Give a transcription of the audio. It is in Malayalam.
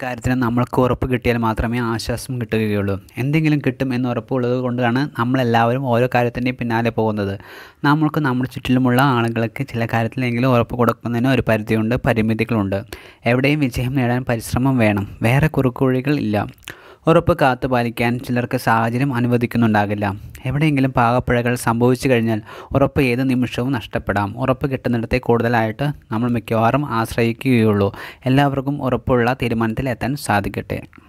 കാര്യത്തിന് നമ്മൾക്ക് ഉറപ്പ് കിട്ടിയാൽ മാത്രമേ ആശ്വാസം കിട്ടുകയുള്ളൂ എന്തെങ്കിലും കിട്ടും എന്ന് ഉറപ്പുള്ളത് കൊണ്ടാണ് നമ്മളെല്ലാവരും ഓരോ കാര്യത്തിൻ്റെയും പിന്നാലെ പോകുന്നത് നമ്മൾക്ക് നമ്മുടെ ചുറ്റിലുമുള്ള ആളുകൾക്ക് ചില കാര്യത്തിലെങ്കിലും ഉറപ്പ് കൊടുക്കുന്നതിന് ഒരു പരിധിയുണ്ട് പരിമിതികളുണ്ട് എവിടെയും വിജയം നേടാൻ പരിശ്രമം വേണം വേറെ കുറുക്കുവഴികൾ ഇല്ല ഉറപ്പ് കാത്തു പാലിക്കാൻ ചിലർക്ക് സാഹചര്യം അനുവദിക്കുന്നുണ്ടാകില്ല എവിടെയെങ്കിലും പാകപ്പിഴകൾ സംഭവിച്ചു കഴിഞ്ഞാൽ ഉറപ്പ് ഏത് നിമിഷവും നഷ്ടപ്പെടാം ഉറപ്പ് കിട്ടുന്നിടത്തെ കൂടുതലായിട്ട് നമ്മൾ മിക്കവാറും ആശ്രയിക്കുകയുള്ളൂ എല്ലാവർക്കും ഉറപ്പുള്ള തീരുമാനത്തിൽ എത്താൻ സാധിക്കട്ടെ